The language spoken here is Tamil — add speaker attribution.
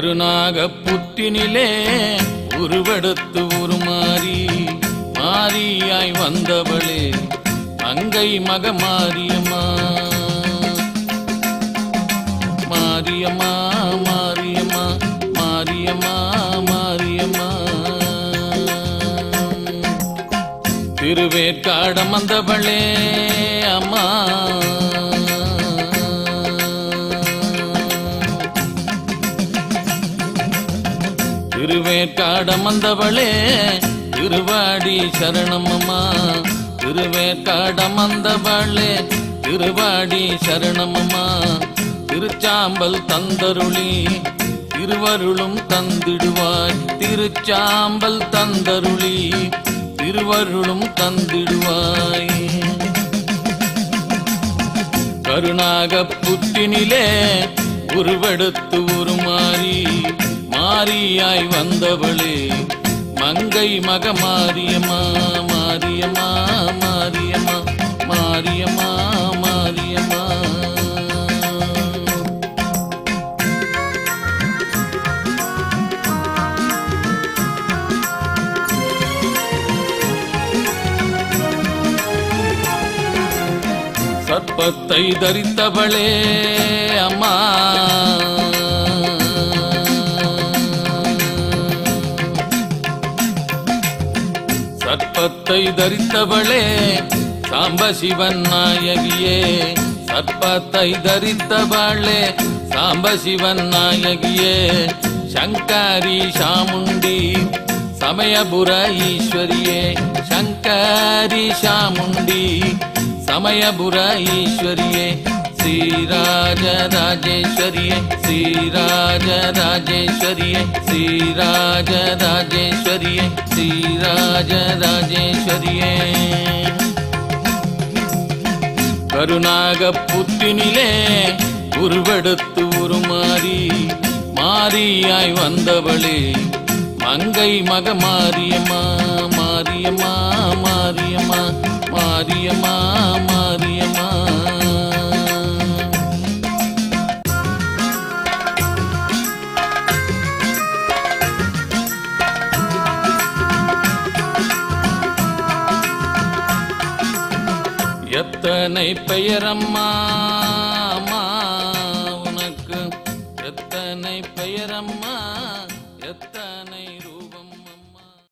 Speaker 1: கருணாக புற்றினிலே உருவெடுத்து உருமாறி மாரியாய் வந்தவளே அங்கை மக மாரியம்மா மாரியம்மா மாரியம்மா மாரியம்மா மாரியம்மா திருவேற்காடம் வந்தவளே அம்மா திருவேற்காடம் வந்தவளே திருவாடி சரணமம்மா திருவேற்காடம் வந்தவளே திருவாடி சரணமம்மா திருச்சாம்பல் தந்தருளி திருவருளும் தந்திடுவாய் திருச்சாம்பல் தந்தருளி திருவருளும் தந்திடுவாய் கருணாக புத்தினிலே உருவெடுத்து உருமாறி மாரியாய் வந்தவளே மங்கை மக மாரியம்மா மாரியம்மா மாரியம்மா மாரியம்மா மாரியம்மா சர்ப்பத்தை தரித்தவளே அம்மா சர்ப்பத்தை தரித்தவளே சாம்ப சிவன் நாயகியே சர்ப்பத்தை தரித்தவளே சாம்ப சிவன் நாயகியே சங்காரி சாமுண்டி சமயபுர ஈஸ்வரியே சங்காரி சாமுண்டி சமயபுர ஈஸ்வரியே ஸ்ரீராஜ ராஜேஸ்வரியே ஸ்ரீராஜ ராஜேஸ்வரியே ஸ்ரீராஜ ராஜேஸ்வரியே ஸ்ரீராஜ ராஜேஸ்வரியே கருணாக புத்தினிலே உருவெடுத்து உருமாறி மாரியாய் வந்தவளே மங்கை மக மாரியம்மா மாரியம்மா மாரியம்மா மாரியம்மா மாரியம்மா எத்தனை பெயரம்மா